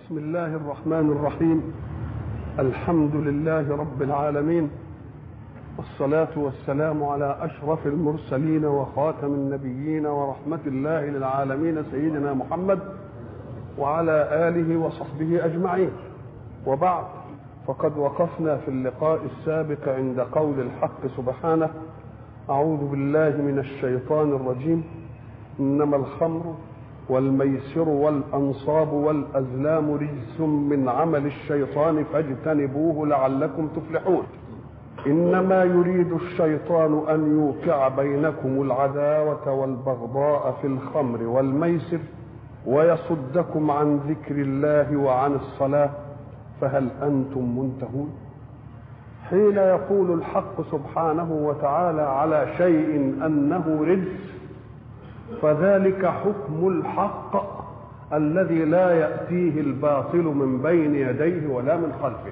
بسم الله الرحمن الرحيم الحمد لله رب العالمين والصلاة والسلام على أشرف المرسلين وخاتم النبيين ورحمة الله للعالمين سيدنا محمد وعلى آله وصحبه أجمعين وبعد فقد وقفنا في اللقاء السابق عند قول الحق سبحانه أعوذ بالله من الشيطان الرجيم إنما الخمر والميسر والأنصاب والأزلام رجس من عمل الشيطان فاجتنبوه لعلكم تفلحون إنما يريد الشيطان أن يوقع بينكم العداوة والبغضاء في الخمر والميسر ويصدكم عن ذكر الله وعن الصلاة فهل أنتم منتهون حين يقول الحق سبحانه وتعالى على شيء أنه رجس فذلك حكم الحق الذي لا يأتيه الباطل من بين يديه ولا من خلفه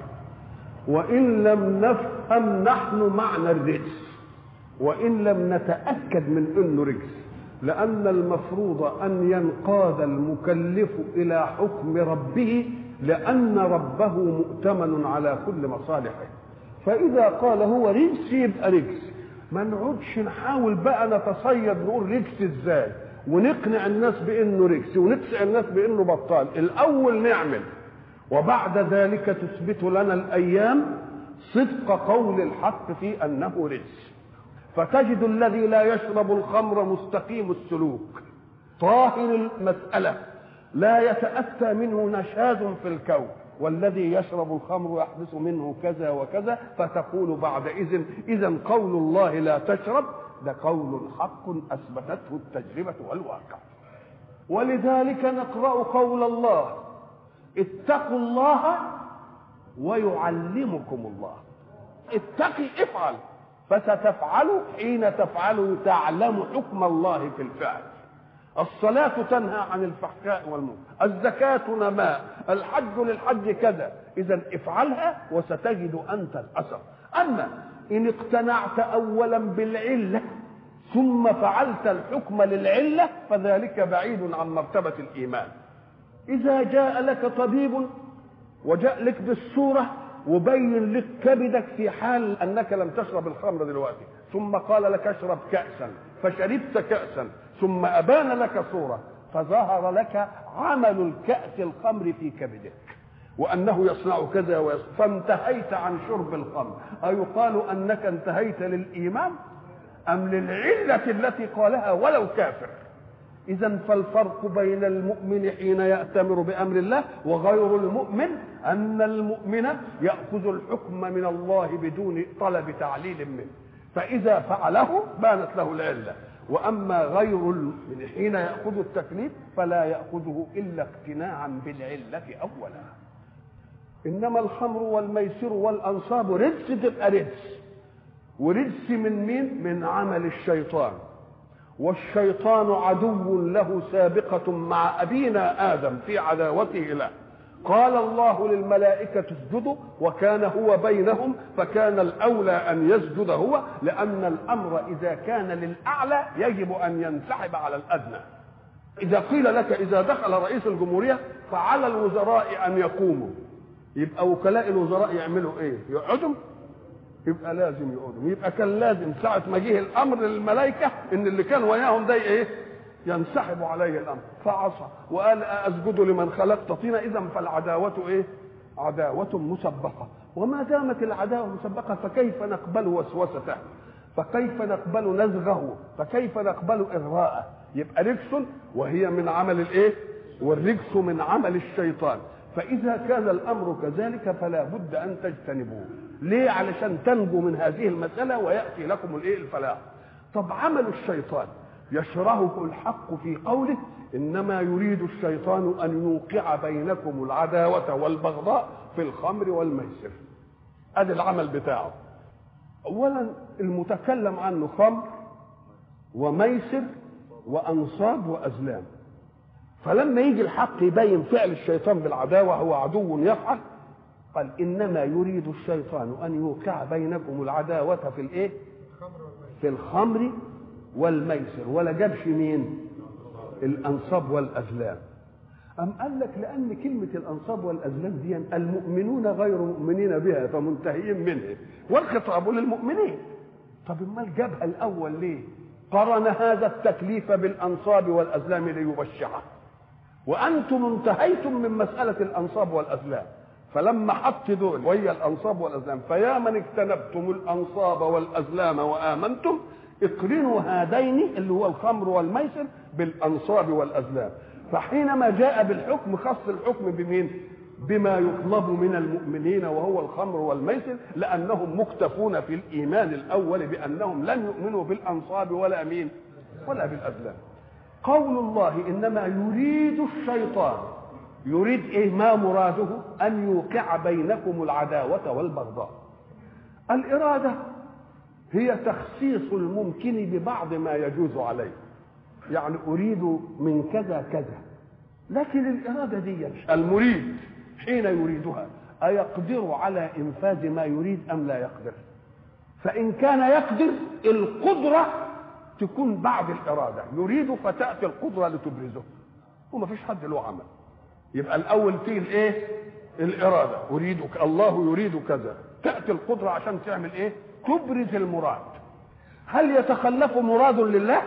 وإن لم نفهم نحن معنى الرجس وإن لم نتأكد من أنه رجس لأن المفروض أن ينقاد المكلف إلى حكم ربه لأن ربه مؤتمن على كل مصالحه فإذا قال هو رجس يبقى رجس ما نقعدش نحاول بقى نتصيد نقول رجس ازاي ونقنع الناس بانه رجس ونقنع الناس بانه بطال الاول نعمل وبعد ذلك تثبت لنا الايام صدق قول الحق في انه رجس فتجد الذي لا يشرب الخمر مستقيم السلوك طاهر المساله لا يتاتى منه نشاز في الكون والذي يشرب الخمر يحدث منه كذا وكذا فتقول بعد إذن إذا قول الله لا تشرب ده قول حق أثبتته التجربة والواقع ولذلك نقرأ قول الله اتقوا الله ويعلمكم الله اتقي افعل فستفعل حين تفعل تعلم حكم الله في الفعل الصلاة تنهى عن الفحشاء والمنكر الزكاة نماء الحج للحج كذا إذا افعلها وستجد أنت الأثر أما إن اقتنعت أولا بالعلة ثم فعلت الحكم للعلة فذلك بعيد عن مرتبة الإيمان إذا جاء لك طبيب وجاء لك بالصورة وبين لك كبدك في حال أنك لم تشرب الخمر دلوقتي ثم قال لك اشرب كأسا فشربت كأسا ثم أبان لك صورة فظهر لك عمل الكأس الخمر في كبدك وأنه يصنع كذا ويصنع فانتهيت عن شرب الخمر أيقال أنك انتهيت للإيمان أم للعلة التي قالها ولو كافر إذا فالفرق بين المؤمن حين يأتمر بأمر الله وغير المؤمن أن المؤمن يأخذ الحكم من الله بدون طلب تعليل منه فإذا فعله بانت له العلة واما غير من حين ياخذ التكليف فلا ياخذه الا اقتناعا بالعله اولا انما الخمر والميسر والانصاب رجس تبقى رجس ورجس من مين من عمل الشيطان والشيطان عدو له سابقه مع ابينا ادم في عداوته له قال الله للملائكة اسجدوا وكان هو بينهم فكان الأولى أن يسجد هو لأن الأمر إذا كان للأعلى يجب أن ينسحب على الأدنى إذا قيل لك إذا دخل رئيس الجمهورية فعلى الوزراء أن يقوموا يبقى وكلاء الوزراء يعملوا إيه؟ يقعدوا يبقى لازم يقعدوا يبقى كان لازم ساعة ما جه الأمر للملائكة إن اللي كان وياهم ده إيه؟ ينسحب عليه الامر فعصى وقال اسجد لمن خلقت طينا اذا فالعداوه ايه عداوه مسبقه وما دامت العداوه مسبقه فكيف نقبل وسوسته فكيف نقبل نزغه فكيف نقبل اغراءه يبقى رجس وهي من عمل الايه والرجس من عمل الشيطان فاذا كان الامر كذلك فلا بد ان تجتنبوه ليه علشان تنجو من هذه المساله وياتي لكم الايه الفلاح طب عمل الشيطان يشرهه الحق في قوله انما يريد الشيطان ان يوقع بينكم العداوه والبغضاء في الخمر والميسر ادي العمل بتاعه اولا المتكلم عنه خمر وميسر وانصاب وازلام فلما يجي الحق يبين فعل الشيطان بالعداوه هو عدو يفعل قال انما يريد الشيطان ان يوقع بينكم العداوه في الايه في الخمر والميسر ولا جابش مين الانصاب والازلام أم قال لك لأن كلمة الأنصاب والأزلام دي المؤمنون غير مؤمنين بها فمنتهيين منها والخطاب للمؤمنين طب امال جابها الأول ليه؟ قرن هذا التكليف بالأنصاب والأزلام ليبشعه وأنتم انتهيتم من مسألة الأنصاب والأزلام فلما حط دول وهي الأنصاب والأزلام فيا من اجتنبتم الأنصاب والأزلام وآمنتم اقرنوا هذين اللي هو الخمر والميسر بالأنصاب والأزلام فحينما جاء بالحكم خص الحكم بمين بما يطلب من المؤمنين وهو الخمر والميسر لانهم مكتفون في الايمان الاول بانهم لن يؤمنوا بالانصاب ولا مين ولا بالازلام قول الله انما يريد الشيطان يريد ايه ما مراده ان يوقع بينكم العداوه والبغضاء الاراده هي تخصيص الممكن ببعض ما يجوز عليه يعني اريد من كذا كذا لكن الاراده دي المريد حين يريدها ايقدر على انفاذ ما يريد ام لا يقدر فان كان يقدر القدره تكون بعد الاراده يريد فتاتي القدره لتبرزه وما فيش حد له عمل يبقى الاول فيه الايه الاراده اريدك الله يريد كذا تاتي القدره عشان تعمل ايه تبرز المراد هل يتخلف مراد لله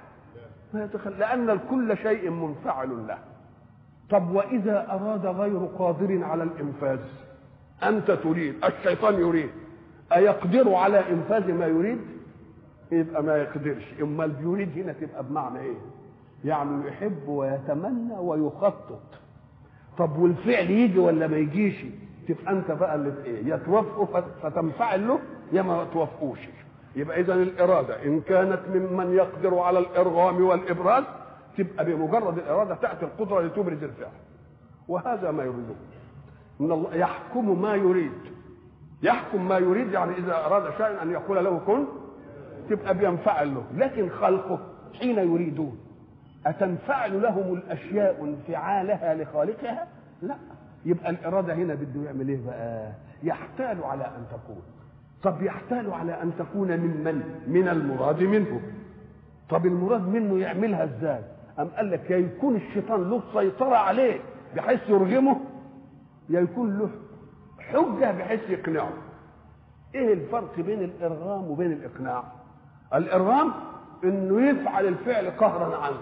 ما يتخلف لان الكل شيء منفعل له طب واذا اراد غير قادر على الانفاذ انت تريد الشيطان يريد ايقدر على انفاذ ما يريد يبقى ما يقدرش اما اللي يريد هنا تبقى بمعنى ايه يعني يحب ويتمنى ويخطط طب والفعل يجي ولا ما يجيش تبقى انت بقى اللي في ايه يا توافقه فتنفعل له يا ما توافقوش يبقى اذا الاراده ان كانت ممن يقدر على الارغام والابراز تبقى بمجرد الاراده تاتي القدره لتبرز الفعل وهذا ما يريده ان الله يحكم ما يريد يحكم ما يريد يعني اذا اراد شيئا ان يقول له كن تبقى بينفعل له لكن خلقه حين يريدون أتنفعل لهم الأشياء انفعالها لخالقها؟ لا يبقى الإرادة هنا بده يعمل إيه بقى؟ يحتال على أن تكون طب يحتال على أن تكون ممن؟ من المراد منه طب المراد منه يعملها إزاي؟ أم قال لك يا يكون الشيطان له سيطرة عليه بحيث يرغمه يا يكون له حجة بحيث يقنعه ايه الفرق بين الارغام وبين الاقناع الارغام انه يفعل الفعل قهرا عنك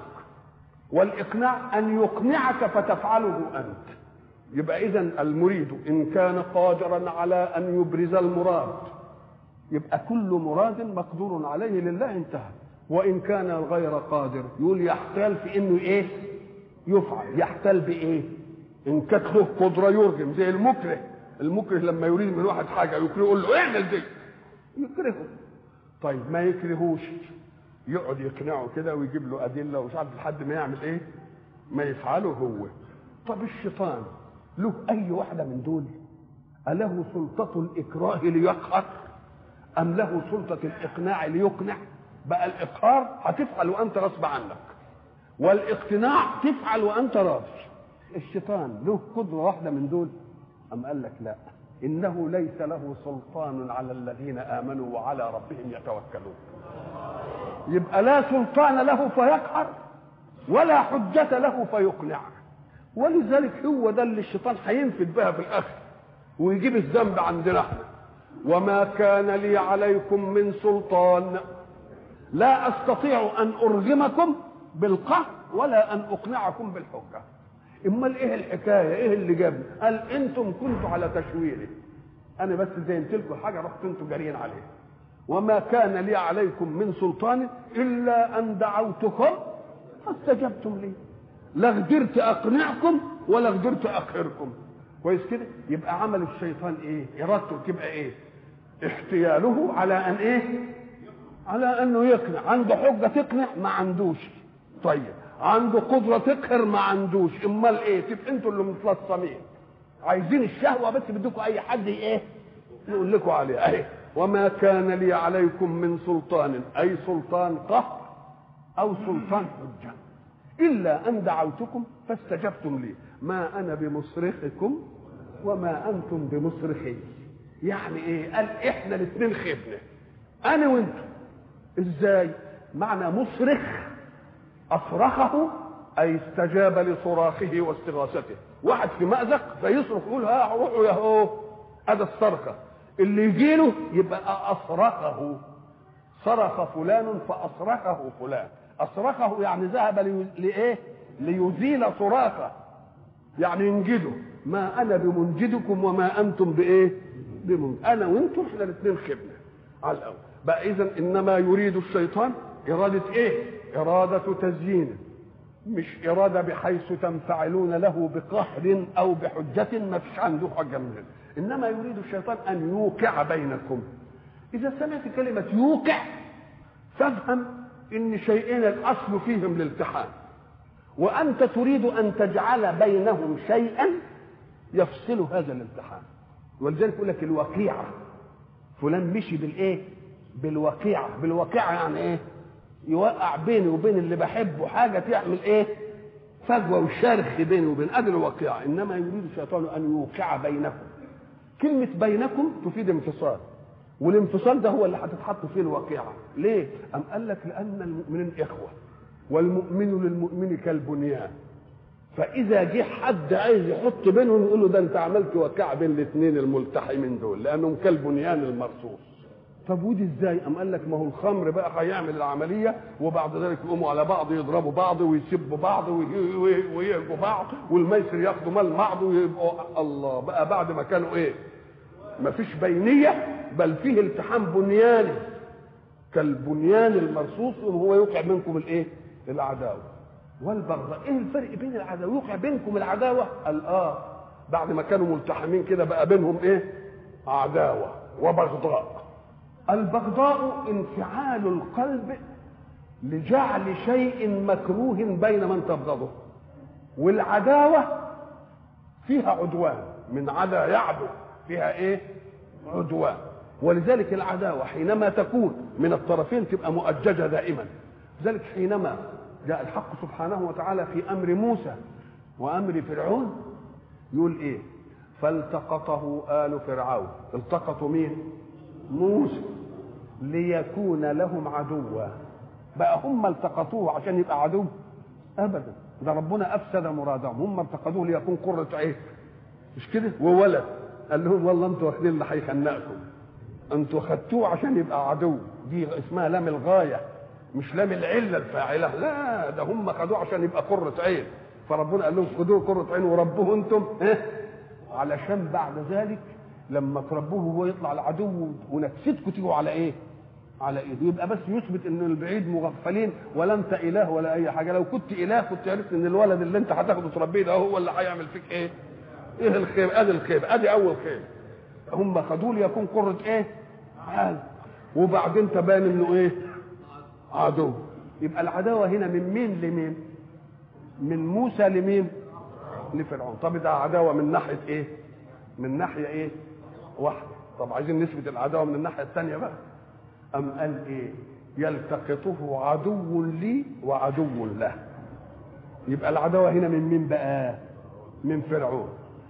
والاقناع ان يقنعك فتفعله انت يبقى اذا المريد ان كان قادرا على ان يبرز المراد يبقى كل مراد مقدور عليه لله انتهى وان كان غير قادر يقول يحتال في انه ايه يفعل يحتال بايه ان كانت له قدره يرغم زي المكره المكره لما يريد من واحد حاجه يكره يقول له اعمل دي يكرهه طيب ما يكرهوش يقعد يقنعه كده ويجيب له ادله ومش عارف لحد ما يعمل ايه ما يفعله هو طب الشيطان له اي واحده من دول اله سلطه الاكراه ليقهر ام له سلطه الاقناع ليقنع بقى الاقهار هتفعل وانت غصب عنك والاقتناع تفعل وانت راضي الشيطان له قدره واحده من دول أم قال لك لا إنه ليس له سلطان على الذين آمنوا وعلى ربهم يتوكلون يبقى لا سلطان له فيقهر ولا حجة له فيقنع ولذلك هو ده اللي الشيطان هينفد بها في الآخر ويجيب الذنب عندنا احنا وما كان لي عليكم من سلطان لا استطيع ان ارغمكم بالقهر ولا ان اقنعكم بالحجه امال ايه الحكايه ايه اللي جابني قال انتم كنتوا على تشويري انا بس زينت لكم حاجه رحتوا انتوا جاريين عليها وما كان لي عليكم من سلطان الا ان دعوتكم فاستجبتم لي لا قدرت اقنعكم ولا قدرت اقهركم كويس كده يبقى عمل الشيطان ايه ارادته تبقى ايه احتياله على ان ايه على انه يقنع عنده حجه تقنع ما عندوش طيب عنده قدره تقهر ما عندوش امال ايه تبقى انتوا اللي متلصمين عايزين الشهوه بس بدكم اي حد ايه يقول لكم عليه ايه وما كان لي عليكم من سلطان اي سلطان قهر او سلطان حجه الا ان دعوتكم فاستجبتم لي ما انا بمصرخكم وما انتم بمصرخي يعني ايه قال احنا الاثنين خبنا انا وانتم ازاي معنى مصرخ اصرخه اي استجاب لصراخه واستغاثته واحد في مأزق فيصرخ يقول ها روحوا يا هو هذا الصرخه اللي يجيله يبقى اصرخه صرخ فلان فاصرخه فلان اصرخه يعني ذهب لايه ليزيل صراخه يعني ينجده ما انا بمنجدكم وما انتم بايه بمنجد. انا وانتم احنا الاثنين خبنا على الاول بقى اذا انما يريد الشيطان اراده ايه اراده تزيين مش اراده بحيث تنفعلون له بقهر او بحجه ما فيش عنده حجه من انما يريد الشيطان ان يوقع بينكم اذا سمعت كلمه يوقع فافهم ان شيئين الاصل فيهم الالتحام وانت تريد ان تجعل بينهم شيئا يفصل هذا الالتحام ولذلك يقول لك الوقيعه فلان مشي بالايه بالوقيعه بالوقيعه يعني ايه يوقع بيني وبين اللي بحبه حاجه تعمل ايه فجوه وشرخ بيني وبين ادي الوقيعه انما يريد الشيطان ان يوقع بينكم كلمه بينكم تفيد انفصال والانفصال ده هو اللي هتتحط فيه الوقيعه ليه ام قال لك لان المؤمنين اخوه والمؤمن للمؤمن كالبنيان فاذا جه حد عايز يحط بينهم يقول له ده انت عملت وقعه بين الاثنين الملتحمين دول لانهم كالبنيان المرصوص طب ودي ازاي؟ قام قال لك ما هو الخمر بقى هيعمل العمليه وبعد ذلك يقوموا على بعض يضربوا بعض ويسبوا بعض ويهجوا بعض والميسر ياخدوا مال بعض ويبقوا الله بقى بعد ما كانوا ايه؟ ما فيش بينيه بل فيه التحام بنياني كالبنيان المرصوص وهو يوقع منكم الايه؟ العداوه والبغضاء ايه الفرق بين العداوه يوقع بينكم العداوه قال اه بعد ما كانوا ملتحمين كده بقى بينهم ايه عداوه وبغضاء البغضاء انفعال القلب لجعل شيء مكروه بين من تبغضه والعداوه فيها عدوان من عدا يعدو فيها ايه عدوان ولذلك العداوه حينما تكون من الطرفين تبقى مؤججه دائما لذلك حينما جاء الحق سبحانه وتعالى في امر موسى وامر فرعون يقول ايه فالتقطه ال فرعون التقطوا مين موسى ليكون لهم عدوا بقى هم التقطوه عشان يبقى عدو ابدا ده ربنا افسد مرادهم هم التقطوه ليكون قرة عين مش كده وولد قال لهم والله انتوا واخدين اللي هيخنقكم انتوا خدتوه عشان يبقى عدو دي اسمها لام الغايه مش لام العله الفاعله لا ده هم خدوه عشان يبقى قرة عين فربنا قال لهم خدوه قرة عين وربوه انتم ايه علشان بعد ذلك لما تربوه وهو يطلع العدو ونفستكم تيجوا على ايه؟ على ايده يبقى بس يثبت ان البعيد مغفلين ولا انت اله ولا اي حاجه لو كنت اله كنت عرفت ان الولد اللي انت هتاخده تربيه ده هو اللي هيعمل فيك ايه؟ ايه الخير؟ ادي الخير ادي اول خير هم خدوه ليكون قرة ايه؟ عال وبعدين تبان انه ايه؟ عدو يبقى العداوه هنا من مين لمين؟ من موسى لمين؟ لفرعون طب ده عداوه من ناحيه ايه؟ من ناحيه ايه؟ واحده طب عايزين نثبت العداوه من الناحيه الثانيه بقى ام قال ايه؟ يلتقطه عدو لي وعدو له يبقى العداوه هنا من مين بقى؟ من فرعون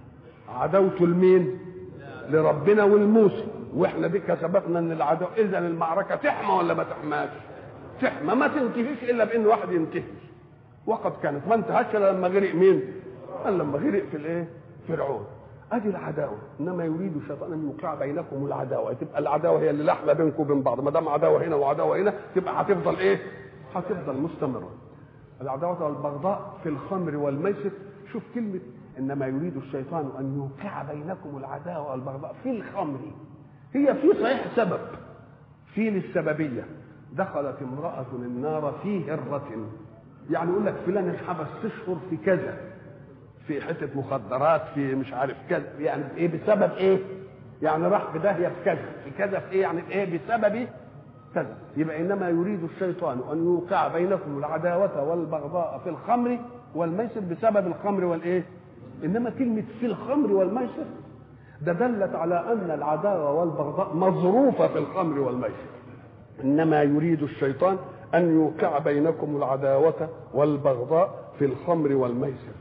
عداوته لمين؟ لربنا والموسى واحنا بك سبقنا ان العدو اذا المعركه تحمى ولا ما تحماش؟ تحمى ما تنتهيش الا بان واحد ينتهي وقد كانت ما انتهتش لما غرق مين؟ قال لما غرق في الايه؟ فرعون ادي العداوه انما يريد الشيطان ان يوقع بينكم العداوه تبقى العداوه هي اللي لحمه بينكم وبين بعض ما دام عداوه هنا وعداوه هنا تبقى هتفضل ايه؟ هتفضل مستمره العداوه والبغضاء في الخمر والميسر شوف كلمه انما يريد الشيطان ان يوقع بينكم العداوه والبغضاء في الخمر هي في صحيح سبب في للسببيه دخلت امراه النار في هره يعني يقول لك فلان انحبس تشهر في كذا في حته مخدرات في مش عارف كذا يعني ايه بسبب ايه؟ يعني راح في داهيه في كذا في كذا في ايه يعني ايه بسبب كذا يبقى انما يريد الشيطان ان يوقع بينكم العداوه والبغضاء في الخمر والميسر بسبب الخمر والايه؟ انما كلمه في الخمر والميسر ده دلت على ان العداوه والبغضاء مظروفه في الخمر والميسر انما يريد الشيطان ان يوقع بينكم العداوه والبغضاء في الخمر والميسر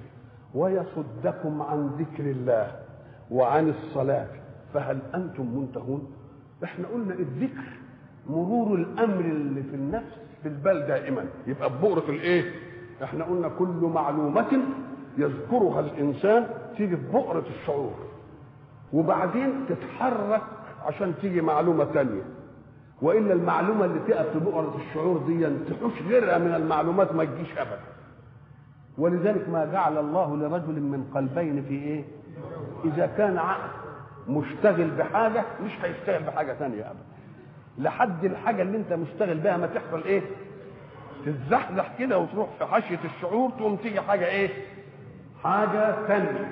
ويصدكم عن ذكر الله وعن الصلاة فهل أنتم منتهون احنا قلنا الذكر مرور الأمر اللي في النفس بالبال دائما يبقى ببؤرة الايه احنا قلنا كل معلومة يذكرها الإنسان تيجي في بؤرة الشعور وبعدين تتحرك عشان تيجي معلومة تانية وإلا المعلومة اللي تقف في بؤرة الشعور دي تحوش غيرها من المعلومات ما تجيش أبدا ولذلك ما جعل الله لرجل من قلبين في إيه إذا كان عقل مشتغل بحاجة مش هيشتغل بحاجة تانية أبدا لحد الحاجة اللي أنت مشتغل بها ما تحصل إيه تتزحزح كده وتروح في حاشية الشعور تقوم تيجي حاجة إيه حاجة ثانية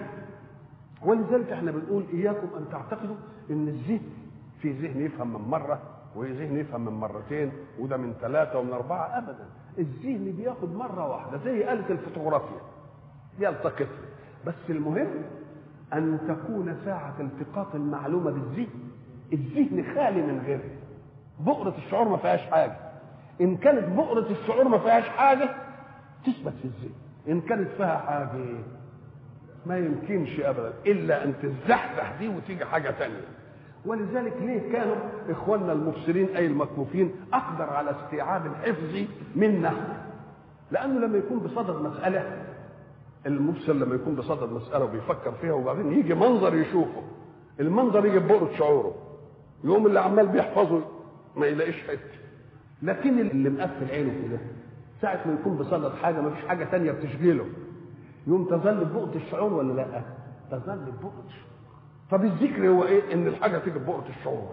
ولذلك احنا بنقول إياكم أن تعتقدوا إن الذهن في ذهن يفهم من مرة وذهن يفهم من مرتين وده من ثلاثة ومن أربعة أبدا الذهن بياخد مرة واحدة زي آلة الفوتوغرافيا يلتقط بس المهم أن تكون ساعة التقاط المعلومة بالذهن الذهن خالي من غيره بؤرة الشعور ما فيهاش حاجة إن كانت بؤرة الشعور ما فيهاش حاجة تثبت في الذهن إن كانت فيها حاجة ما يمكنش أبدا إلا أن تزحزح دي وتيجي حاجة تانية ولذلك ليه كانوا إخواننا المبصرين أي المكفوفين أقدر على استيعاب الحفظ منا لأنه لما يكون بصدد مسألة المبصر لما يكون بصدد مسألة وبيفكر فيها وبعدين يجي منظر يشوفه المنظر يجي ببؤرة شعوره يقوم اللي عمال بيحفظه ما يلاقيش حته لكن اللي مقفل عينه كده ساعة ما يكون بصدد حاجة ما فيش حاجة تانية بتشغله يوم تظل ببؤرة الشعور ولا لا؟ تظل ببؤرة الشعور طب الذكر هو ايه؟ ان الحاجة تيجي ببؤرة الشعور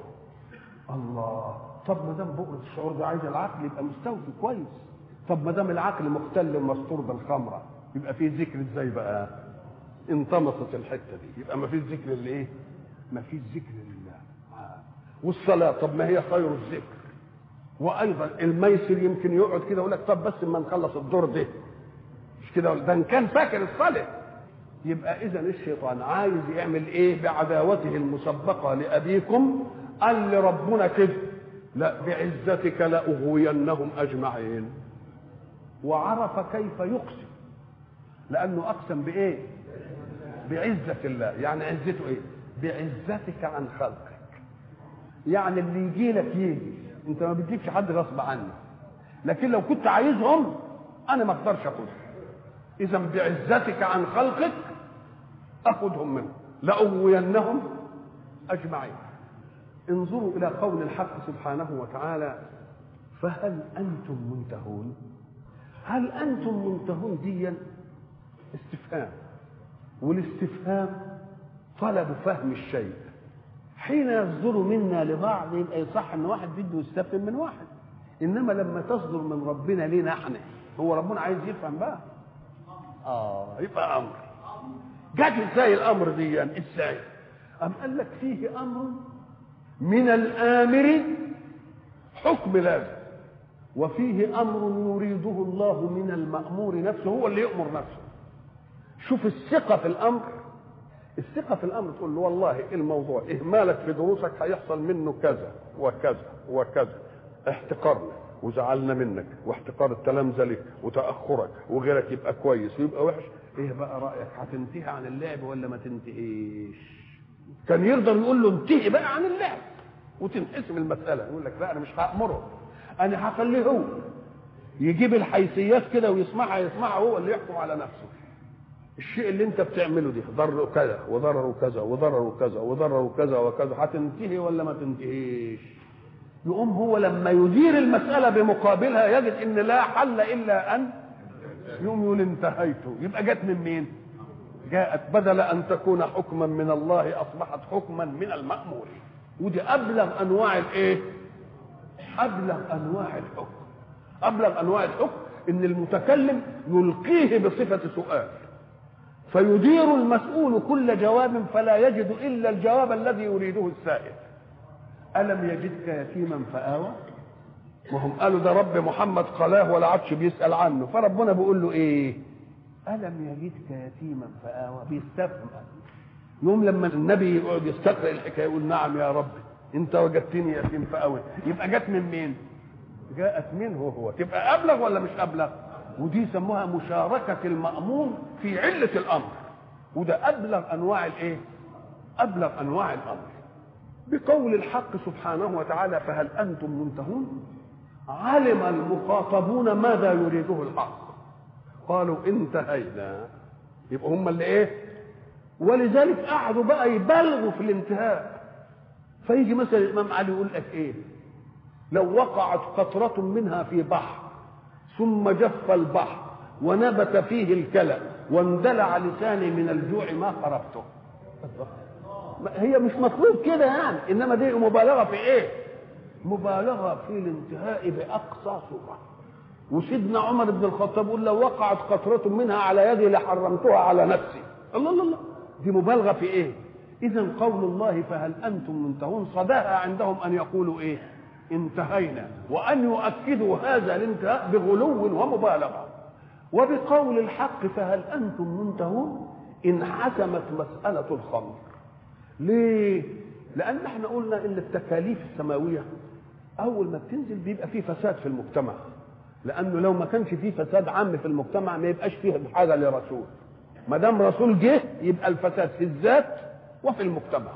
الله طب ما دام بؤرة الشعور ده عايز العقل يبقى مستوفي كويس طب ما دام العقل مختل ومستور بالخمرة يبقى فيه ذكر ازاي بقى؟ انطمست الحتة دي يبقى ما فيش ذكر لايه؟ ما فيش ذكر لله والصلاة طب ما هي خير الذكر وايضا الميسر يمكن يقعد كده يقول لك طب بس اما نخلص الدور ده مش كده ده ان كان فاكر الصلاه يبقى اذا الشيطان عايز يعمل ايه بعداوته المسبقه لابيكم قال لربنا كده لا بعزتك لاغوينهم اجمعين وعرف كيف يقسم لانه اقسم بايه بعزه الله يعني عزته ايه بعزتك عن خلقك يعني اللي يجي لك يجي انت ما بتجيبش حد غصب عنك لكن لو كنت عايزهم انا ما اقدرش اخذهم اذا بعزتك عن خلقك اخذهم منهم لاغوينهم اجمعين انظروا الى قول الحق سبحانه وتعالى فهل انتم منتهون هل انتم منتهون ديا استفهام والاستفهام طلب فهم الشيء حين يصدر منا لبعض يبقى يصح ان واحد بده يستفهم من واحد انما لما تصدر من ربنا لينا احنا هو ربنا عايز يفهم بقى اه يبقى امر جت ازاي الامر دي يعني ازاي ام قال لك فيه امر من الامر حكم لازم وفيه امر يريده الله من المامور نفسه هو اللي يامر نفسه شوف الثقه في الامر الثقه في الامر تقول له والله الموضوع اهمالك في دروسك هيحصل منه كذا وكذا وكذا احتقارنا وزعلنا منك واحتقار التلامذه لك وتاخرك وغيرك يبقى كويس ويبقى وحش ايه بقى رايك هتنتهي عن اللعب ولا ما تنتهيش كان يقدر يقول له انتهي بقى عن اللعب وتنحسم المساله يقول لك لا انا مش هامره انا هخليه هو يجيب الحيثيات كده ويسمعها يسمعها هو اللي يحكم على نفسه الشيء اللي انت بتعمله دي ضر كذا وضرر كذا وضرر كذا وضرر كذا وكذا هتنتهي ولا ما تنتهيش يقوم هو لما يدير المسألة بمقابلها يجد ان لا حل الا ان يقوم يقول انتهيت يبقى جت من مين جاءت بدل ان تكون حكما من الله اصبحت حكما من المأمور ودي ابلغ انواع الايه ابلغ انواع الحكم ابلغ انواع الحكم ان المتكلم يلقيه بصفة سؤال فيدير المسؤول كل جواب فلا يجد الا الجواب الذي يريده السائل الم يجدك يتيما فاوى وهم قالوا ده رب محمد قلاه ولا عادش بيسال عنه فربنا بيقول له ايه الم يجدك يتيما فاوى بيستفهم يوم لما النبي يقعد يستقرا الحكايه يقول نعم يا رب انت وجدتني يتيم فاوى يبقى جت من مين جاءت منه هو تبقى ابلغ ولا مش ابلغ ودي يسموها مشاركة المأمور في علة الأمر وده أبلغ أنواع الإيه؟ أبلغ أنواع الأمر بقول الحق سبحانه وتعالى فهل أنتم منتهون؟ علم المخاطبون ماذا يريده الحق قالوا انتهينا يبقى هم اللي ايه ولذلك قعدوا بقى يبالغوا في الانتهاء فيجي مثلا الامام علي يقول لك ايه لو وقعت قطرة منها في بحر ثم جف البحر ونبت فيه الكلى واندلع لساني من الجوع ما قربته هي مش مطلوب كده يعني انما دي مبالغه في ايه مبالغه في الانتهاء باقصى صوره وسيدنا عمر بن الخطاب يقول لو وقعت قطرة منها على يدي لحرمتها على نفسي الله الله الله دي مبالغة في ايه اذا قول الله فهل انتم منتهون صداها عندهم ان يقولوا ايه انتهينا وان يؤكدوا هذا الانتهاء بغلو ومبالغة وبقول الحق فهل انتم منتهون انحسمت مسألة الخمر ليه لان احنا قلنا ان التكاليف السماوية اول ما بتنزل بيبقى فيه فساد في المجتمع لانه لو ما كانش فيه فساد عام في المجتمع ما يبقاش فيه حاجه لرسول ما دام رسول جه يبقى الفساد في الذات وفي المجتمع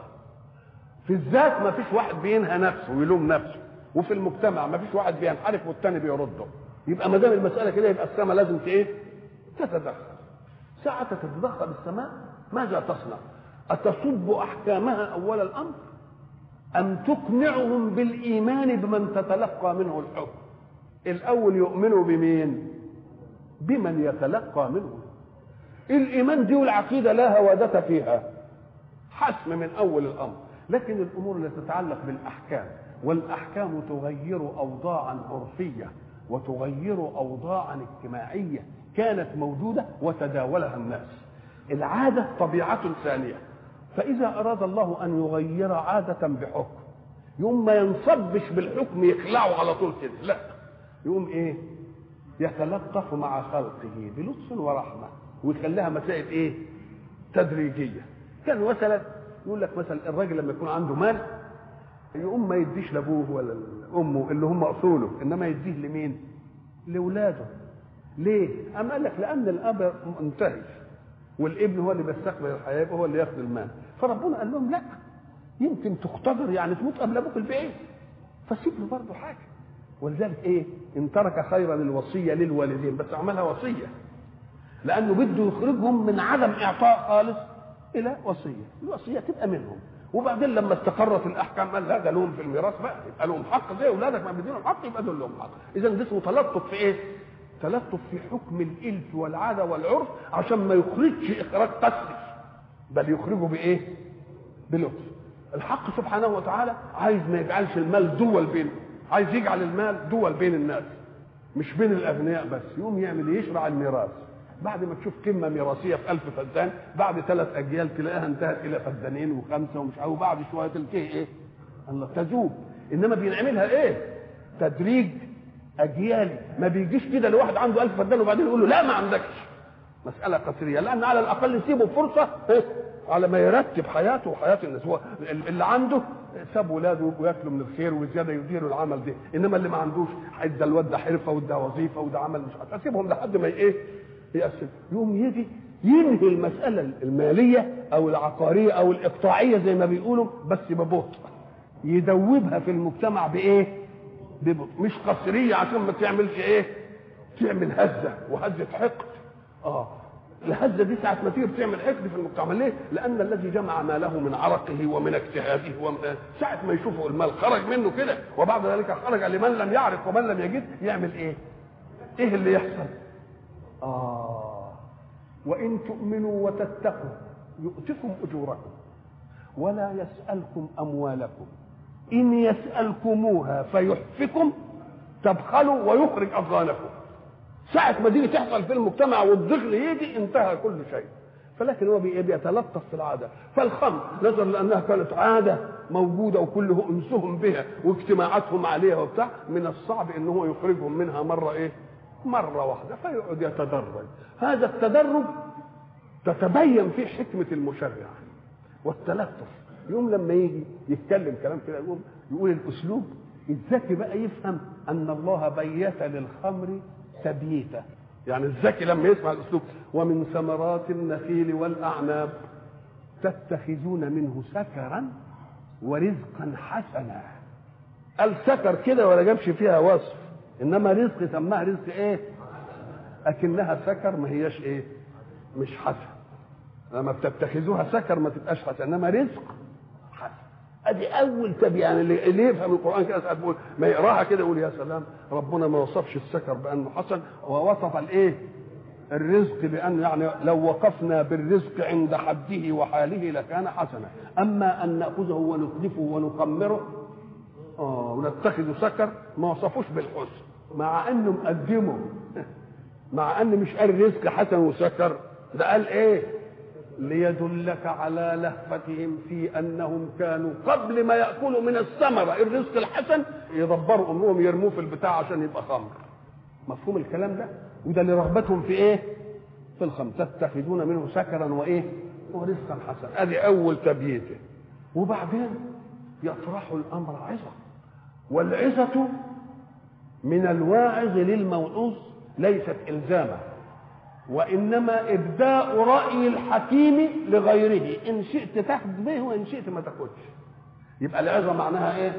في الذات ما فيش واحد بينهى نفسه ويلوم نفسه وفي المجتمع ما فيش واحد بينحرف والتاني بيرده يبقى ما دام المساله كده يبقى السماء لازم ايه تتدخل ساعة تتدخل السماء ماذا تصنع أتصب أحكامها أول الأمر أم تقنعهم بالإيمان بمن تتلقى منه الحكم الاول يؤمنوا بمين بمن يتلقى منه الايمان دي والعقيده لا هوادة فيها حسم من اول الامر لكن الامور التي تتعلق بالاحكام والاحكام تغير اوضاعا عرفيه وتغير اوضاعا اجتماعيه كانت موجوده وتداولها الناس العاده طبيعه ثانيه فاذا اراد الله ان يغير عاده بحكم يوم ما ينصبش بالحكم يخلعه على طول كده لا يقوم ايه يتلطف مع خلقه بلطف ورحمه ويخليها مسائل ايه تدريجيه كان مثلا يقول لك مثلا الراجل لما يكون عنده مال يقوم ما يديش لابوه ولا لامه اللي هم اصوله انما يديه لمين لاولاده ليه اما قال لك لان الاب منتهي والابن هو اللي بيستقبل الحياه هو اللي ياخذ المال فربنا قال لهم لا يمكن تقتدر يعني تموت قبل ابوك البعيد فسيب له برضه حاجه ولذلك ايه ان ترك خيرا الوصيه للوالدين بس عملها وصيه لانه بده يخرجهم من عدم اعطاء خالص الى وصيه الوصيه تبقى منهم وبعدين لما استقرت الاحكام قال لا ده لهم في الميراث بقى يبقى لهم حق زي اولادك ما بيدينهم حق يبقى دول لهم حق اذا ده اسمه تلطف في ايه تلطف في حكم الالف والعاده والعرف عشان ما يخرجش اخراج قسري بل يخرجه بايه بلطف الحق سبحانه وتعالى عايز ما يجعلش المال دول بينه عايز يجعل المال دول بين الناس مش بين الاغنياء بس يقوم يعمل يشرع الميراث بعد ما تشوف قمه ميراثيه في ألف فدان بعد ثلاث اجيال تلاقيها انتهت الى فدانين وخمسه ومش عارف وبعد شويه تلقيه ايه؟ الله تذوب انما بينعملها ايه؟ تدريج اجيالي ما بيجيش كده لواحد عنده ألف فدان وبعدين يقول له لا ما عندكش مساله قصريه لان على الاقل يسيبه فرصه إيه؟ على ما يرتب حياته وحياه الناس هو اللي عنده ساب ولاده وياكلوا من الخير وزياده يديروا العمل ده انما اللي ما عندوش ادى الواد ده حرفه وده وظيفه وده عمل مش عارف اسيبهم لحد ما ايه يقسم يقوم يجي ينهي المساله الماليه او العقاريه او الاقطاعيه زي ما بيقولوا بس ببطء يدوبها في المجتمع بايه ببطء مش قصريه عشان ما تعملش ايه تعمل هزه وهزه حقد اه الهزه دي ساعه ما تيجي بتعمل حقد في المجتمع ليه؟ لان الذي جمع ماله من عرقه ومن اجتهاده ومن ساعه ما يشوفه المال خرج منه كده وبعد ذلك خرج لمن لم يعرف ومن لم يجد يعمل ايه؟ ايه اللي يحصل؟ اه وان تؤمنوا وتتقوا يؤتكم اجوركم ولا يسالكم اموالكم ان يسالكموها فيحفكم تبخلوا ويخرج اضغانكم ساعة ما دي تحصل في المجتمع والضغل يجي انتهى كل شيء فلكن هو بيتلطف في العادة فالخمر نظرا لأنها كانت عادة موجودة وكله أنسهم بها واجتماعاتهم عليها وبتاع من الصعب إن هو يخرجهم منها مرة إيه مرة واحدة فيقعد يتدرج هذا التدرج تتبين فيه حكمة المشرع والتلطف يوم لما يجي يتكلم كلام كده يقوم يقول الأسلوب الذكي بقى يفهم أن الله بيت للخمر تبييتا يعني الذكي لما يسمع الاسلوب ومن ثمرات النخيل والاعناب تتخذون منه سكرا ورزقا حسنا قال سكر كده ولا جابش فيها وصف انما رزق سماه رزق ايه اكنها سكر ما هياش ايه مش حسن لما بتتخذوها سكر ما تبقاش حسن انما رزق حسن ادي اول تبي يعني اللي اللي يفهم القران كده ساعات بيقول ما يقراها كده يقول يا سلام ربنا ما وصفش السكر بانه حسن ووصف الايه الرزق بأن يعني لو وقفنا بالرزق عند حده وحاله لكان حسنا أما أن نأخذه ونتلفه ونقمره آه ونتخذ سكر ما وصفوش بالحسن مع أنه مقدمه مع أن مش قال رزق حسن وسكر ده قال إيه ليدلك على لهفتهم في أنهم كانوا قبل ما يأكلوا من الثمرة الرزق الحسن يدبروا أمرهم يرموه في البتاع عشان يبقى خمر مفهوم الكلام ده وده اللي رغبتهم في ايه في الخمر تتخذون منه سكرا وايه ورزقا حسنا ادي اول تبييته وبعدين يطرح الامر عظه والعظه من الواعظ للموعوظ ليست الزاما وانما ابداء راي الحكيم لغيره ان شئت تاخذ به وان شئت ما تاخذش يبقى العظه معناها ايه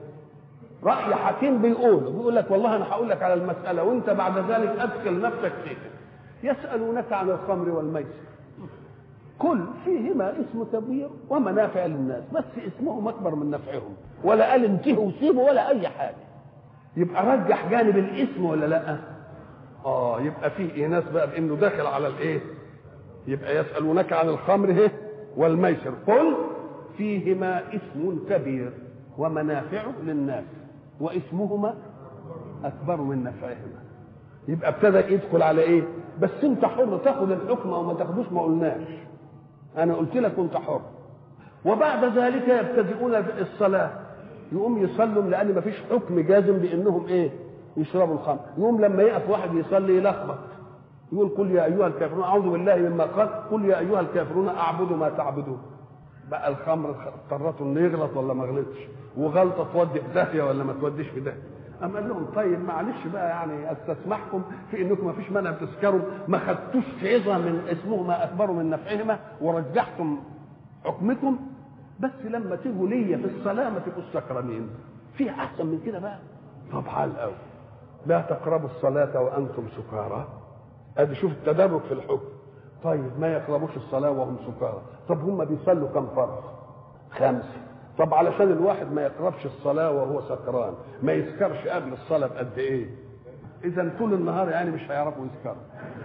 راي حكيم بيقول بيقول لك والله انا هقول لك على المساله وانت بعد ذلك ادخل نفسك فيها يسالونك عن الخمر والميسر كل فيهما اسم كبير ومنافع للناس بس اسمهم اكبر من نفعهم ولا قال انتهوا وسيبوا ولا اي حاجه يبقى رجح جانب الاسم ولا لا اه يبقى فيه ناس بقى بانه داخل على الايه يبقى يسالونك عن الخمر هي والميسر قل فيهما اسم كبير ومنافع للناس واسمهما اكبر من نفعهما يبقى ابتدى يدخل على ايه بس انت حر تاخد الحكم او ما تاخدوش ما قلناش انا قلت لك كنت حر وبعد ذلك يبتدئون بالصلاه يقوم يصلوا لان ما فيش حكم جازم بانهم ايه يشربوا الخمر يقوم لما يقف واحد يصلي يلخبط يقول قل يا ايها الكافرون اعوذ بالله مما قال قل يا ايها الكافرون اعبد ما تعبدون بقى الخمر اضطرته انه يغلط ولا ما غلطش وغلطه تودي في داهيه ولا ما توديش في داهيه اما قال لهم طيب معلش بقى يعني استسمحكم في انكم ما فيش مانع تسكروا ما خدتوش عظه من اسمهما اكبر من نفعهما ورجحتم حكمكم بس لما تيجوا ليا في الصلاه ما تبقوش سكرانين في احسن من كده بقى طب حال قوي لا تقربوا الصلاه وانتم سكارى ادي شوف التدرج في الحكم طيب ما يقربوش الصلاه وهم سكارى طب هم بيصلوا كم فرض خمسه طب علشان الواحد ما يقربش الصلاه وهو سكران ما يسكرش قبل الصلاه بقد ايه اذا طول النهار يعني مش هيعرفوا يسكروا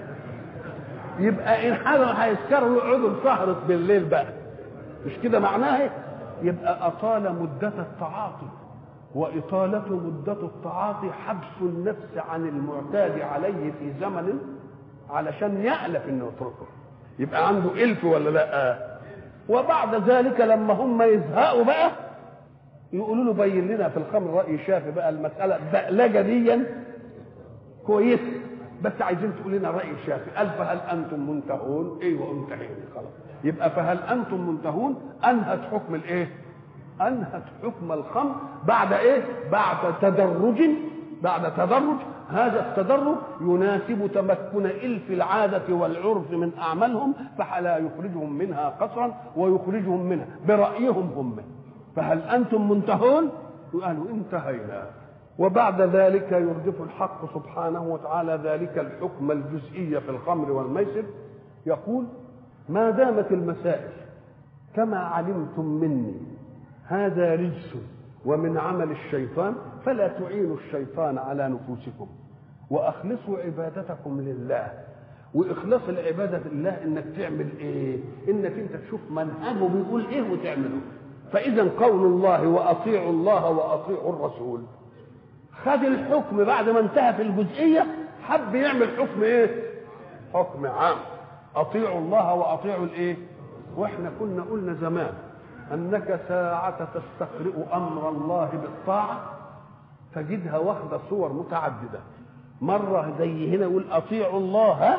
يبقى ان حاجه هيسكروا يقعدوا سهرة بالليل بقى مش كده معناه إيه؟ يبقى اطال مده التعاطي واطاله مده التعاطي حبس النفس عن المعتاد عليه في زمن علشان يألف انه يتركه يبقى عنده الف ولا لا وبعد ذلك لما هم يزهقوا بقى يقولوا له بين لنا في الخمر راي شافي بقى المساله بقلجه ديا كويس بس عايزين تقول لنا راي شافي قال فهل انتم منتهون ايوه انتهينا خلاص يبقى فهل انتم منتهون انهت حكم الايه انهت حكم الخمر بعد ايه بعد تدرج بعد تدرج هذا التدرج يناسب تمكن الف العاده والعرف من اعمالهم فلا يخرجهم منها قصرا ويخرجهم منها برايهم هم فهل انتم منتهون قالوا انتهينا وبعد ذلك يردف الحق سبحانه وتعالى ذلك الحكم الجزئي في الخمر والميسر يقول ما دامت المسائل كما علمتم مني هذا رجس ومن عمل الشيطان فلا تعينوا الشيطان على نفوسكم واخلصوا عبادتكم لله واخلاص العباده لله انك تعمل ايه انك انت تشوف منهجه بيقول ايه وتعمله فاذا قول الله واطيعوا الله واطيعوا الرسول خد الحكم بعد ما انتهى في الجزئيه حب يعمل حكم ايه حكم عام اطيعوا الله واطيعوا الايه واحنا كنا قلنا زمان انك ساعه تستقرئ امر الله بالطاعه تجدها واخده صور متعدده مره زي هنا يقول اطيعوا الله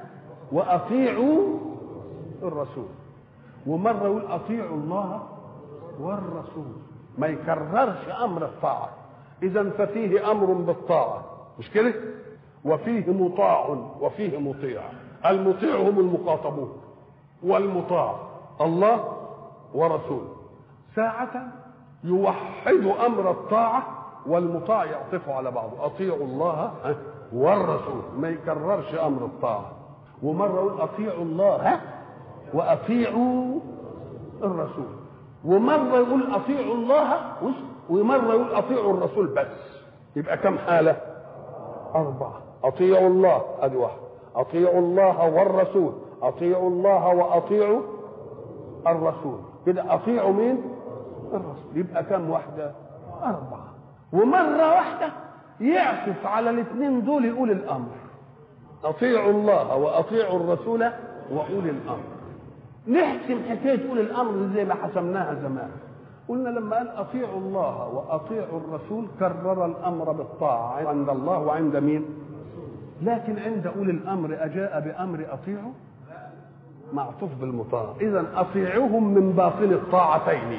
واطيعوا الرسول ومره يقول اطيعوا الله والرسول ما يكررش امر الطاعه اذا ففيه امر بالطاعه مش كده وفيه مطاع وفيه مطيع المطيع هم المخاطبون والمطاع الله ورسوله ساعة يوحد أمر الطاعة والمطاع يعطف على بعضه أطيعوا الله والرسول ما يكررش امر الطاعه ومره يقول اطيعوا الله واطيعوا الرسول ومره يقول اطيعوا الله ومره يقول اطيعوا الرسول بس يبقى كم حاله اربعه اطيعوا الله ادي واحد اطيعوا الله والرسول اطيعوا الله واطيعوا الرسول كده اطيعوا مين الرسول يبقى كم واحده اربعه ومره واحده يعطف على الاثنين دول يقول الامر اطيعوا الله واطيعوا الرسول واولي الامر نحسم حكايه اولي الامر زي ما حسمناها زمان قلنا لما قال اطيعوا الله واطيعوا الرسول كرر الامر بالطاعه عند الله وعند مين لكن عند اولي الامر اجاء بامر اطيعوا معطوف بالمطاع اذا اطيعوهم من باطن الطاعتين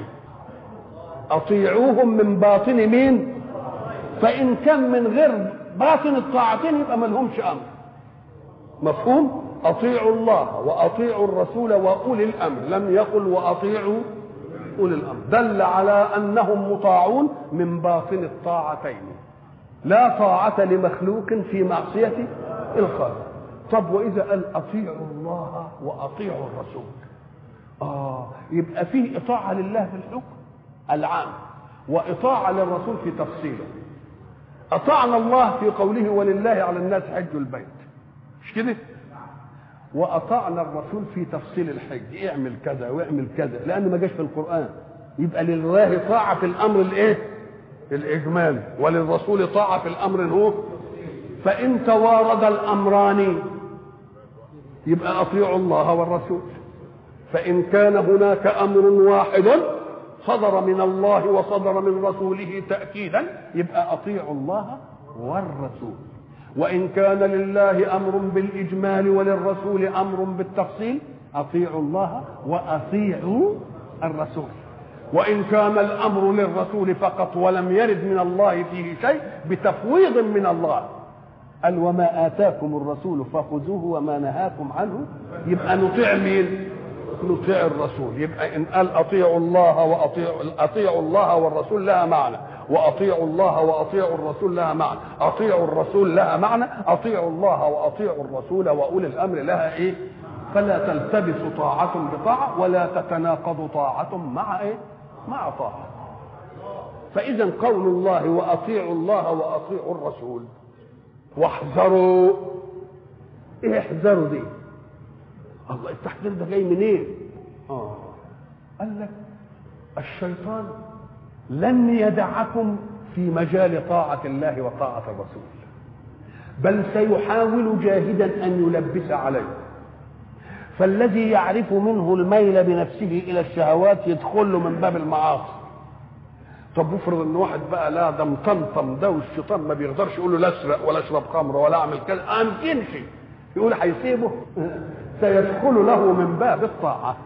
اطيعوهم من باطن مين فان كان من غير باطن الطاعتين يبقى ما لهمش امر مفهوم اطيعوا الله واطيعوا الرسول واولي الامر لم يقل واطيعوا اولي الامر دل على انهم مطاعون من باطن الطاعتين لا طاعه لمخلوق في معصيه الخالق طب واذا قال اطيعوا الله واطيعوا الرسول اه يبقى فيه اطاعه لله في الحكم العام واطاعه للرسول في تفصيله اطعنا الله في قوله ولله على الناس حج البيت مش كده واطعنا الرسول في تفصيل الحج اعمل كذا واعمل كذا لان ما جاش في القران يبقى لله طاعه في الامر الايه الاجمالي وللرسول طاعه في الامر هو فان توارد الامران يبقى اطيعوا الله والرسول فان كان هناك امر واحد صدر من الله وصدر من رسوله تاكيدا يبقى اطيعوا الله والرسول وان كان لله امر بالاجمال وللرسول امر بالتفصيل اطيعوا الله واطيعوا الرسول وان كان الامر للرسول فقط ولم يرد من الله فيه شيء بتفويض من الله قال وما اتاكم الرسول فخذوه وما نهاكم عنه يبقى نطيع مين نطيع الرسول يبقى ان قال اطيعوا الله واطيعوا اطيعوا الله والرسول لها معنى واطيعوا الله واطيعوا الرسول لها معنى اطيعوا الرسول لها معنى اطيعوا الله واطيعوا الرسول واولي الامر لها ايه فلا تلتبس طاعة بطاعة ولا تتناقض طاعة مع ايه مع طاعة فإذا قول الله وأطيعوا الله وأطيعوا الرسول واحذروا ايه احذروا دي الله التحذير ده جاي منين إيه؟ اه قال لك الشيطان لن يدعكم في مجال طاعة الله وطاعة الرسول بل سيحاول جاهدا أن يلبس عليه فالذي يعرف منه الميل بنفسه إلى الشهوات يدخل له من باب المعاصي طب افرض ان واحد بقى لا ده مطمطم ده والشيطان ما بيقدرش يقول له لا اسرق ولا اشرب خمر ولا اعمل كذا امكنش يقول هيسيبه سيدخل له من باب الطاعه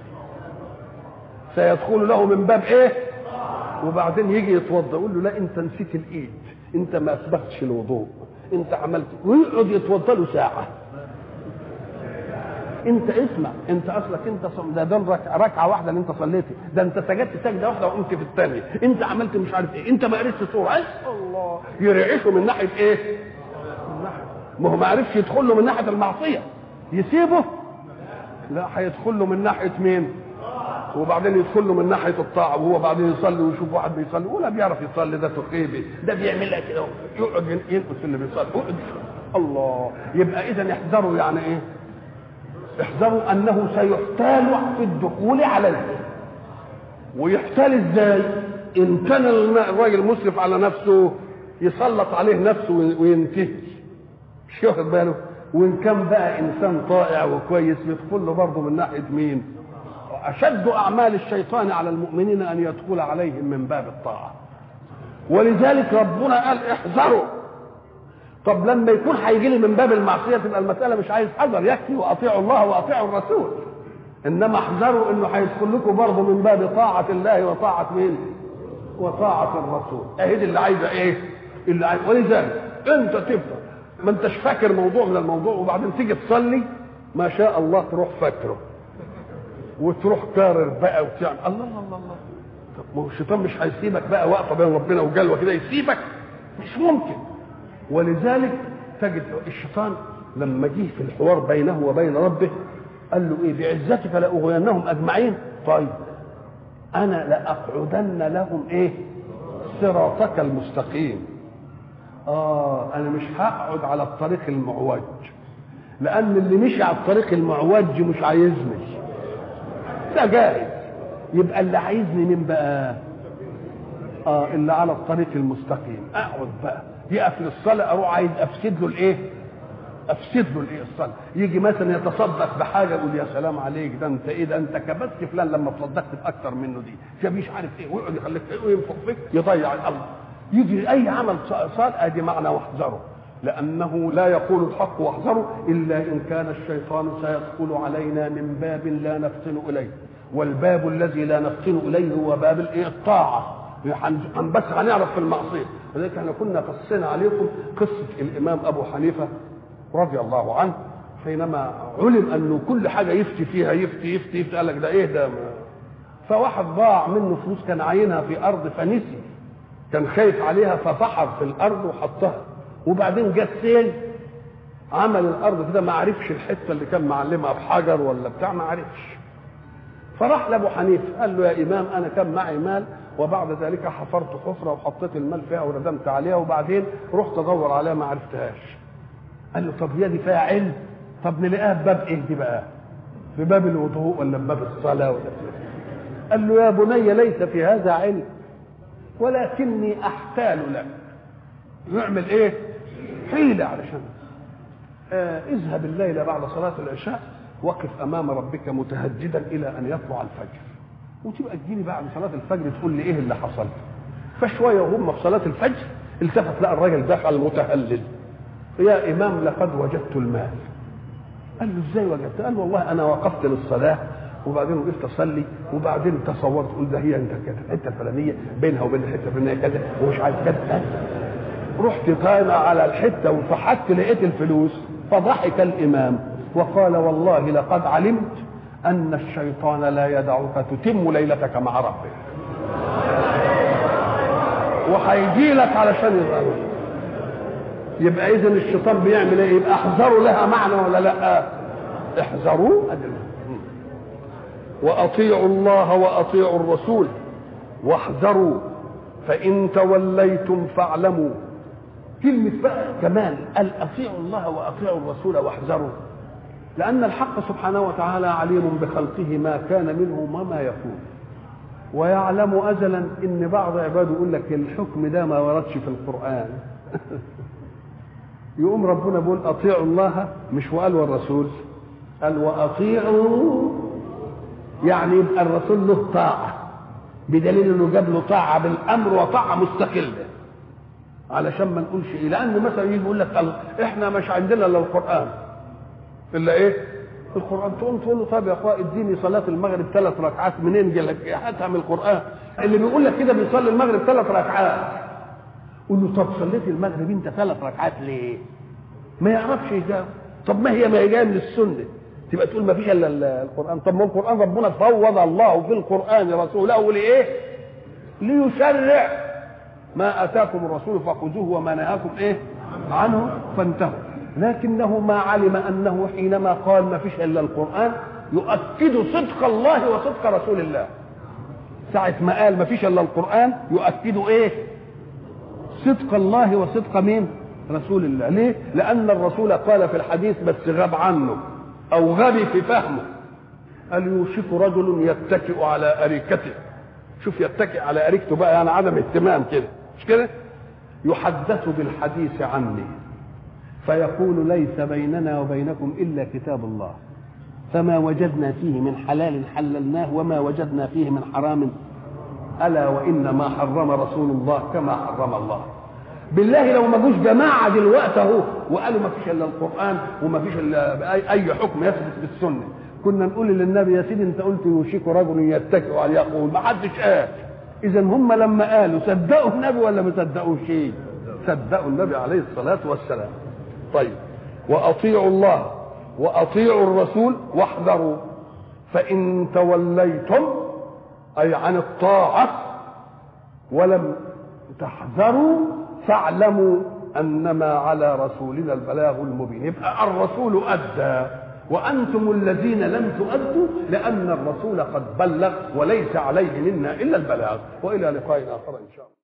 سيدخل له من باب ايه وبعدين يجي يتوضا يقول له لا انت نسيت الايد انت ما اسبغتش الوضوء انت عملت ويقعد يتوضا له ساعه انت اسمع انت اصلك انت صم... ده دول رك... ركعه واحده اللي انت صليتي ده انت سجدت سجده واحده وقمت في الثانيه انت عملت مش عارف ايه انت ما قريتش سوره الله يرعشه من ناحيه ايه من ناحيه ما هو ما عرفش يدخل له من ناحيه المعصيه يسيبه لا هيدخل له من ناحيه مين وبعدين يدخل له من ناحيه الطاعه وهو بعدين يصلي ويشوف واحد بيصلي ولا بيعرف يصلي ده تقيبي ده بيعملها كده يقعد ينقص اللي بيصلي يقعد الله يبقى اذا احذروا يعني ايه احذروا انه سيحتال في الدخول عليه ويحتال ازاي ان كان الراجل مسرف على نفسه يسلط عليه نفسه وينتهي مش واخد باله وان كان بقى انسان طائع وكويس يدخل له برضه من ناحيه مين اشد اعمال الشيطان على المؤمنين ان يدخل عليهم من باب الطاعه ولذلك ربنا قال احذروا طب لما يكون هيجي لي من باب المعصيه تبقى المساله مش عايز حذر يكفي واطيعوا الله واطيعوا الرسول انما احذروا انه هيدخل لكم برضه من باب طاعه الله وطاعه مين؟ وطاعه الرسول اهي دي اللي عايزه ايه؟ اللي عايزه ولذلك انت تفضل ما انتش فاكر موضوع من الموضوع وبعدين تيجي تصلي ما شاء الله تروح فاكره وتروح كارر بقى وتعمل الله الله الله الله طب ما هو الشيطان مش هيسيبك بقى واقفه بين ربنا وجلوه كده يسيبك مش ممكن ولذلك تجد الشيطان لما جه في الحوار بينه وبين ربه قال له ايه بعزتك لاغوينهم اجمعين طيب انا لاقعدن لهم ايه صراطك المستقيم اه انا مش هقعد على الطريق المعوج لان اللي مشي على الطريق المعوج مش عايزني ده جائز يبقى اللي عايزني مين بقى اه اللي على الطريق المستقيم اقعد بقى يقف للصلاه اروح عايز افسد له الايه افسد له الايه الصلاه يجي مثلا يتصدق بحاجه يقول يا سلام عليك ده انت ايه ده انت كبست فلان لما تصدقت باكثر منه دي ده مش عارف ايه ويقعد يخليك ايه وينفخ فيك يضيع الامر يجي اي عمل صالح ادي معنى واحذره لانه لا يقول الحق واحذروا الا ان كان الشيطان سيدخل علينا من باب لا نفطن اليه والباب الذي لا نفطن اليه هو باب الايه الطاعه هن بس هنعرف في المعصيه ولذلك احنا كنا قصينا عليكم قصه الامام ابو حنيفه رضي الله عنه حينما علم انه كل حاجه يفتي فيها يفتي يفتي يفتي قال لك ده ايه ده فواحد ضاع منه فلوس كان عاينها في ارض فنسي كان خايف عليها ففحر في الارض وحطها وبعدين جه السيل عمل الارض كده ما عرفش الحته اللي كان معلمها بحجر ولا بتاع ما عرفش فراح لابو حنيفه قال له يا امام انا كان معي مال وبعد ذلك حفرت حفره وحطيت المال فيها وردمت عليها وبعدين رحت ادور عليها ما عرفتهاش قال له طب هي دي فيها علم طب نلاقيها في باب ايه دي بقى في باب الوضوء ولا في باب الصلاه ولا قال له يا بني ليس في هذا علم ولكني احتال لك نعمل ايه حيلة علشان آه اذهب الليلة بعد صلاة العشاء وقف امام ربك متهجدا الى ان يطلع الفجر وتبقى تجيني بعد صلاة الفجر تقول لي ايه اللي حصل فشوية وهم في صلاة الفجر التفت لقى الراجل دخل متهلل يا امام لقد وجدت المال قال له ازاي وجدت قال والله انا وقفت للصلاه وبعدين وقفت اصلي وبعدين تصورت قلت ده هي انت كده الحته الفلانيه بينها وبين الحته الفلانيه كذا ومش عارف كذا رحت طالع على الحته وفحت لقيت الفلوس فضحك الامام وقال والله لقد علمت ان الشيطان لا يدعك تتم ليلتك مع ربك وهيجي لك علشان يظهر يبقى اذا الشيطان بيعمل ايه يبقى احذروا لها معنى ولا لا احذروا واطيعوا الله واطيعوا الرسول واحذروا فان توليتم فاعلموا كلمة بقى كمان قال أطيعوا الله وأطيعوا الرسول واحذروا لأن الحق سبحانه وتعالى عليم بخلقه ما كان منه وما يكون ويعلم أزلا إن بعض عباده يقول لك الحكم ده ما وردش في القرآن يقوم ربنا بيقول أطيعوا الله مش وقال والرسول قال وأطيعوا يعني يبقى الرسول له طاعة بدليل انه جاب له طاعة بالأمر وطاعة مستقلة علشان ما نقولش ايه لان مثلا يجي يقول لك احنا مش عندنا الا القران الا ايه القران تقوم تقول له طب يا اخويا اديني صلاه المغرب ثلاث ركعات منين جالك هاتها من القران اللي بيقول لك كده بيصلي المغرب ثلاث ركعات قول له طب صليت المغرب انت ثلاث ركعات ليه ما يعرفش يجاوب طب ما هي ما هي جايه من السنه تبقى تقول ما فيش الا القران طب ما القران ربنا فوض الله في القران رسوله لايه ليشرع ما اتاكم الرسول فخذوه وما نهاكم ايه عنه فانتهوا لكنه ما علم انه حينما قال ما فيش الا القران يؤكد صدق الله وصدق رسول الله ساعة ما قال ما فيش الا القرآن يؤكد ايه؟ صدق الله وصدق مين؟ رسول الله، ليه؟ لأن الرسول قال في الحديث بس غاب عنه أو غبي في فهمه قال يوشك رجل يتكئ على أريكته شوف يتكئ على أريكته بقى يعني عدم اهتمام كده مش كده؟ يحدث بالحديث عني فيقول ليس بيننا وبينكم إلا كتاب الله فما وجدنا فيه من حلال حللناه وما وجدنا فيه من حرام الا وان ما حرم رسول الله كما حرم الله بالله لو ما جوش جماعه دلوقتي اهو وقالوا ما فيش الا القران وما فيش الا اي حكم يثبت بالسنه كنا نقول للنبي يا سيدي انت قلت يوشك رجل يتكئ على يقول ما حدش قال اذا هم لما قالوا صدقوا النبي ولا ما صدقوش شيء صدقوا النبي عليه الصلاه والسلام طيب واطيعوا الله واطيعوا الرسول واحذروا فان توليتم اي عن الطاعه ولم تحذروا فاعلموا انما على رسولنا البلاغ المبين يبقى الرسول ادى وانتم الذين لم تؤدوا لان الرسول قد بلغ وليس عليه منا الا البلاغ والى لقاء اخر ان شاء الله